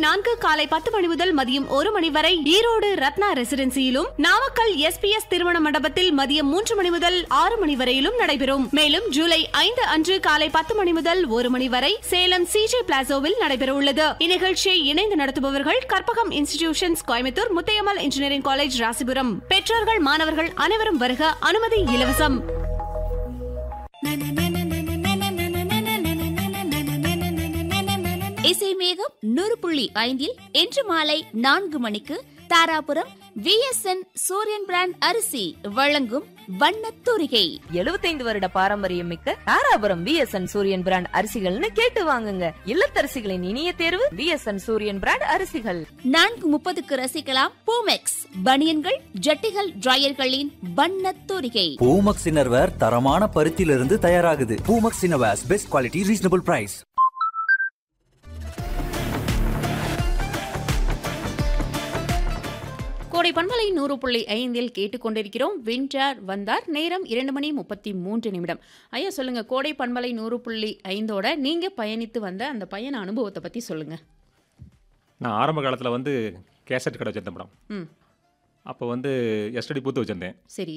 நான்கு காலை பத்து மணி முதல் மதியம் ஒரு மணி வரை ஈரோடு ரத்னா ரெசிடென்சியிலும் நாமக்கல் எஸ்பிஎஸ் திருமண மண்டபத்தில் மதியம் மூன்று மணி முதல் ஆறு மணி வரையிலும் நடைபெறும் மேலும் ஜூலை ஐந்து அன்று காலை பத்து மணி முதல் ஒரு மணி வரை சேலம் சிஜே பிளாசோவில் நடைபெற உள்ளது இந்நிகழ்ச்சியை இணைந்து நடத்துபவர்கள் Karpagam institutions Coimbatore Muthayammal engineering college Rasipuram பெற்றோர்கள் மாணவர்கள் அனைவரும் வருக அனுமதி இலவசம் இசை மேகம் நூறு புள்ளி ஐந்தில் இன்று மாலை நான்கு மணிக்கு தாராபுரம் விஎஸ்என் சூரியன் பிராண்ட் அரிசி வழங்கும் வண்ணத் தூரிகை 75 வருட பாரம்பரியம் மிக்க தாராபுரம் விஎஸ்என் சூரியன் பிராண்ட் அரிசிகள்னு கேட்டு வாங்குங்க இல்லத்தரசிகளின் இனிய தேர்வு விஎஸ்என் சூரியன் பிராண்ட் அரிசிகள் நான்கு முப்பதுக்கு ரசிக்கலாம் பூமெக்ஸ் பனியன்கள் ஜட்டிகள் டிரையர்களின் வண்ணத் தூரிகை பூமக்ஸ் இன்னர்வேர் தரமான பருத்தியிலிருந்து தயாராகுது Poomex innerwears best quality reasonable price கோடை பண்பலை நூறு புள்ளி ஐந்தில் கேட்டுக்கொண்டிருக்கிறோம் வென்றார் வந்தார் நேரம் இரண்டு மணி முப்பத்தி மூன்று நிமிடம் ஐயா சொல்லுங்க கோடை பண்பலை நூறு புள்ளி ஐந்தோட நீங்க பயணித்து வந்த அந்த பயண அனுபவத்தை பத்தி சொல்லுங்க நான் ஆரம்ப காலத்தில் வந்து கேசட் கடை வச்சிருந்தேன் மேடம் ம் அப்போ வந்து எஸ்டடி பூத்து வச்சுருந்தேன் சரி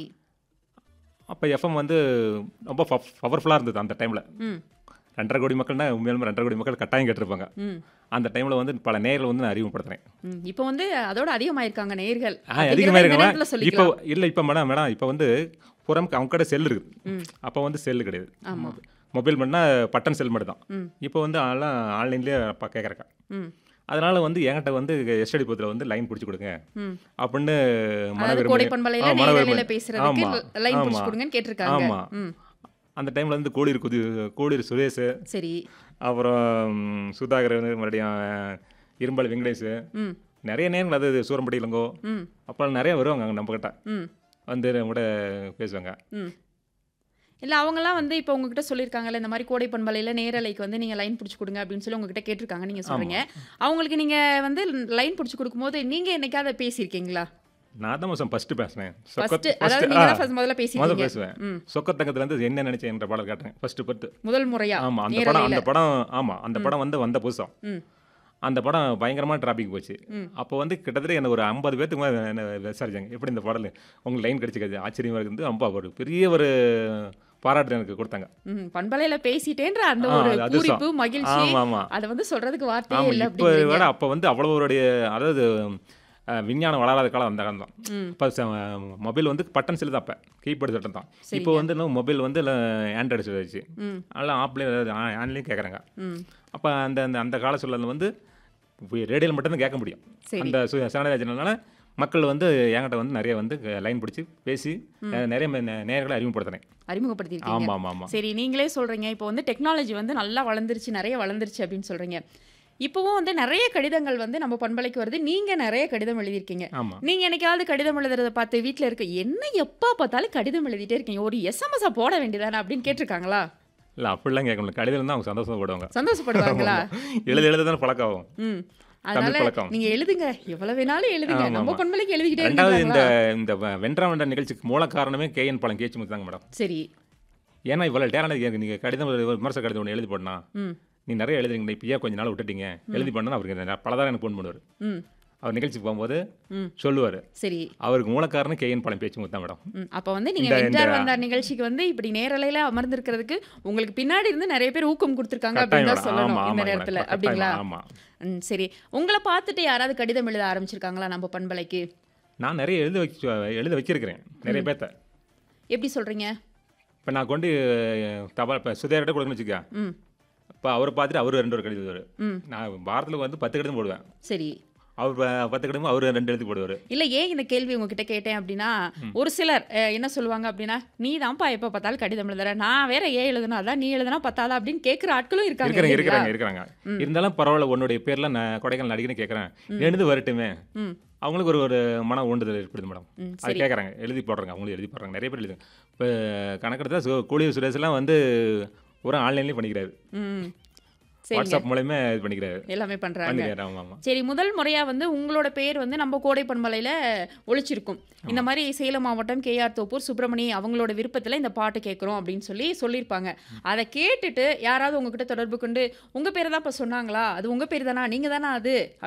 அப்போ எஃப்எம் வந்து ரொம்ப பவர்ஃபுல்லாக இருந்தது அந்த டைமில் ம் ரெண்டரை கோடி மக்கள்னா உண்மையிலுமே ரெண்டரை கோடி மக்கள் கட்டாயம் கேட்டிருப்பாங்க ம் அந்த டைமில் வந்து பல நேரில் வந்து நான் அறிமுகப்படுத்துறேன் ம் இப்போ வந்து அதோட அதிகமாயிருக்காங்க நேர்கள் ஆ அதிகமாக நேரத்தில் இருக்குங்க இப்போ சொல்லிக்கலாம் இல்லை இப்போ மேடம் மேடம் இப்போ வந்து புறம் அவங்க கடை செல் இருக்குது ம். அப்போ வந்து செல்லு கிடையாது ஆமா. மொபைல் பண்ணால் பட்டன் செல் மட்டும் தான் ம் இப்போ வந்து எல்லாம் ஆன்லைன்லேயே கேட்குறக்கா ம் அதனால வந்து என்கிட்ட வந்து எஸ்டடி பூத்தில் வந்து லைன் பிடிச்சி கொடுங்க ம் அப்படின்னு மன அதாவது விரும்பி- கோடை பண்பலையில ஆ, மன நேரலையில விரும்பி- பேசுறதுக்கு ஆமா, லைன் பிடிச்சு ஆமா. கொடுங்கன்னு கேட்டிருக்காங்க ஆமா. ம் அந்த டைமில் வந்து கோடிர் குதி கோடிர் சுரேஷ் சரி அப்புறம் ம், சுதாகர் வந்து மறுபடியும் இரும்பல் வெங்கடேஷ் ம் நிறைய நேரங்கள் அது சூரம்பட்டி இளங்கோ ம் அப்புறம் நிறைய வருவாங்க அங்கே நம்ம கிட்ட ம் வந்து நம்ம கூட பேசுவாங்க ம் இல்லை அவங்கெல்லாம் வந்து இப்போ உங்ககிட்ட சொல்லியிருக்காங்கல்ல இந்த மாதிரி கோடை பண்பலையில் நேரலைக்கு வந்து நீங்கள் லைன் பிடிச்சி கொடுங்க அப்படின்னு சொல்லி உங்ககிட்ட கேட்டிருக்காங்க நீங்கள் சொல்கிறீங்க அவங்களுக்கு நீங்கள் வந்து லைன் பிடிச்சி கொடுக்கும்போது நீங்கள் என்னைக்காவது பேசியிருக்கீங்களா நான் தான் மோசம் ஃபஸ்ட்டு பேசினேன் ஃபர்ஸ்ட் அதாவது நீங்கள் தான் first முதல்ல முதல்ல பேசியிருக்கீங்க பேசுவேன் ம் சொக்கத்தங்கத்துலேருந்து என்ன நினைச்சேன் என்ற பாடல் கேட்டேன் ஃபர்ஸ்ட் பத்து முதல் முறையா ஆமாம் அந்த படம் அந்த நேரலையில் படம் ஆமாம் அந்த படம் வந்து வந்த புதுசம் ம் அந்த படம் பயங்கரமாக டிராபிக் போச்சு ம். அப்போ வந்து கிட்டத்தட்ட என்ன ஒரு ஐம்பது பேத்துக்கு மேலே என்ன விசாரிச்சாங்க எப்படி இந்த பாடல் உங்களுக்கு லைன் கிடைச்சிக்கிறது ஆச்சரியமாக இருக்குது ரொம்ப ஒரு பெரிய ஒரு பாராட்டு எனக்கு கொடுத்தாங்க ம் பண்பலையில் பேசிட்டேன்ற அந்த ஆ, ஒரு அது அதிர்ஷ்டம். பூரிப்பு மகிழ்ச்சி ஆமா ஆமா அதை வந்து சொல்றதுக்கு வார்த்தையே ஆமா இல்லை இப்போ அப்படிங்கிறீங்க விட அப்போ வந்து அவ்வளோடைய அதாவது அஹ், விஞ்ஞானம் வளராத காலம் அந்த காலம் தான் ம் இப்போ மொபைல் வந்து பட்டன் செல்லு தான் அப்போ கீபோர்டு சட்டம் தான் இப்போ சரிங்க. வந்து இன்னும் மொபைல் வந்து ஆண்ட்ராய்டு செல் வச்சு ம் அதெல்லாம் ஆப்லேயும் ஆன்லையும் கேட்குறாங்க ம் அப்போ அந்த அந்த அந்த கால சூழலில் வந்து ரேடியோவில் மட்டும்தான் கேட்க முடியும் சரி அந்த சேனல் மக்கள் வந்து என்கிட்ட வந்து நிறைய வந்து லைன் பிடிச்சி பேசி அஹ், நிறைய நே- நேயர்களை அறிமுகப்படுத்தினேன் அறிமுகப்படுத்தியிருக்கீங்க ஆமாம் ஆமாம் ஆமாம் சரி நீங்களே சொல்றீங்க இப்போ வந்து டெக்னாலஜி வந்து நல்லா வளர்ந்துருச்சு நிறைய வளர்ந்துருச்சு அப்படின்னு சொல்றீங்க இப்போவும் வந்து நிறைய கடிதங்கள் வந்து நம்ம பண்பலைக்கு வருது நீங்க நிறைய கடிதம் எழுதியிருக்கீங்க ஆமாம் நீங்க என்னைக்காவது கடிதம் எழுதுறத பார்த்து வீட்ல இருக்க என்ன எப்போ பார்த்தாலும் கடிதம் எழுதிட்டே இருக்கீங்க ஒரு எஸ்எம்எஸ் போட வேண்டியதானே அப்படின்னு கேட்டிருக்காங்களா இல்லை அப்படிலாம் கேட்க முடியல கடிதம் தான் அவங்க சந்தோஷப்படுவாங்க சந்தோஷப்படுவாங்களா எழுத எழுத தானே பழக்கம் ஆகும் ம் தமிழ் அதனால பழக்கம். நீங்க எழுதுங்க எவ்வளவு வேணாலும் எழுதுங்க ஆமா, நம்ம ஆமா. பண்பலைக்கு எழுதிக்கிட்டே ரெண்டாவது இந்த இருக்காங்களா இந்த வ- வென்றா வென்ற நிகழ்ச்சிக்கு மூல காரணமே கேஎன் பாலம் கேச்சு முத்தாங்க மேடம் சரி ஏன்னா இவ்வளோ டேலண்ட் நீங்கள் கடிதம் ஒரு விமர்சன கடிதம் ஒன்று எழுதி போடனா ம் நீ நிறைய எழுதுறீங்க இப்போ ஏன் கொஞ்ச நாள் விட்டுட்டீங்க எழுதி பண்ணா அவருக்கு பலதான் எனக்கு ஃபோன் பண்ணுவார் ம் அவர் நிகழ்ச்சிக்கு போகும்போது ம் சொல்லுவார் சரி அவருக்கு மூல காரணம் கேஎன் பாலம் பேச்சு முத்தா மேடம் ம் அப்போ வந்து நீங்க இந்த- வென்றார் இந்த- வந்தார் நிகழ்ச்சிக்கு வந்து இப்படி நேரலையில அமர்ந்திருக்கிறதுக்கு உங்களுக்கு பின்னாடி இருந்து நிறைய பேர் ஊக்கம் கொடுத்துருக்காங்க அப்படின்னு தான் கட்டாயம் சொல்லணும் ஆமாம் இந்த ஆமாம் நேரத்துல கட்டாயம், அப்படிங்களா ஆமாம் ம் சரி உங்களை பார்த்துட்டு யாராவது கடிதம் எழுத ஆரம்பிச்சிருக்காங்களா நம்ம பண்பலைக்கு நான் நிறைய எழுத வச்சு எழுத வச்சிருக்கிறேன் நிறைய பேர்த்த எப்படி சொல்றீங்க இப்போ நான் கொண்டு தபால் இப்போ சுதேரிட்ட கொடுக்கணும்னு வச்சுக்க ம் இப்போ அவரை பார்த்துட்டு அவர் ரெண்டு ஒரு கடிதம் எழுதுவார் ம் நான் வாரத்தில் வந்து பத்து கடிதம் போடுவேன் சரி அவர் ப- பத்து கடிதம் அவர் ரெண்டு எழுதி போடுவார் இல்ல ஏன் இந்த கேள்வி உங்ககிட்ட கேட்டேன் அப்படின்னா ஒரு சிலர் அஹ், என்ன சொல்லுவாங்க அப்படின்னா நீ தான்ப்பா எப்ப பார்த்தாலும் கடிதம் எழுதுற நான் வேற ஏன் எழுதுனா அதான் நீ எழுதுனா பத்தாதா அப்படின்னு கேட்குற ஆட்களும் இருக்காங்க இருக்கிறாங்க இல்லைங்களா? இருக்கிறாங்க இருக்கிறாங்க இருந்தாலும் பரவாயில்ல உன்னுடைய பேர்ல நான் கொடைக்கானல் நடிகன்னு கேட்குறேன் எழுந்து வரட்டுமே ம் அவங்களுக்கு ஒரு ஒரு மன ஊண்டுதல் ஏற்படுது மேடம் ம் அது சரி கேட்குறாங்க எழுதி போடுறாங்க அவங்களும் எழுதி போடுறாங்க நிறைய பேர் எழுதுங்க இப்போ கணக்கெடுத்தா சு கூலிய சுரேஷ்லாம் வந்து ஒரு ஆன்லைன்லேயும் பண்ணிக்கிறாரு ம் சரிங்க வாட்ஸ்அப் மூலயமா இது பண்ணிக்கிறாரு எல்லாமே பண்றாங்க பண்ணிக்கிறாரு ஆமாம் ஆமாம் சரி முதல் முறையா வந்து உங்களோட பேர் வந்து நம்ம கோடை பண்பலையில ஒழிச்சிருக்கும் இந்த மாதிரி சேலம் மாவட்டம் கேஆர் தோப்பூர் சுப்பிரமணி அவங்களோட விருப்பத்துல இந்த பாட்டு கேட்குறோம் அப்படின்னு சொல்லி சொல்லியிருப்பாங்க அதை கேட்டுட்டு யாராவது உங்ககிட்ட தொடர்பு கொண்டு உங்க பேரை தான் இப்ப சொன்னாங்களா அது உங்க பேர் தானா நீங்க தானா அது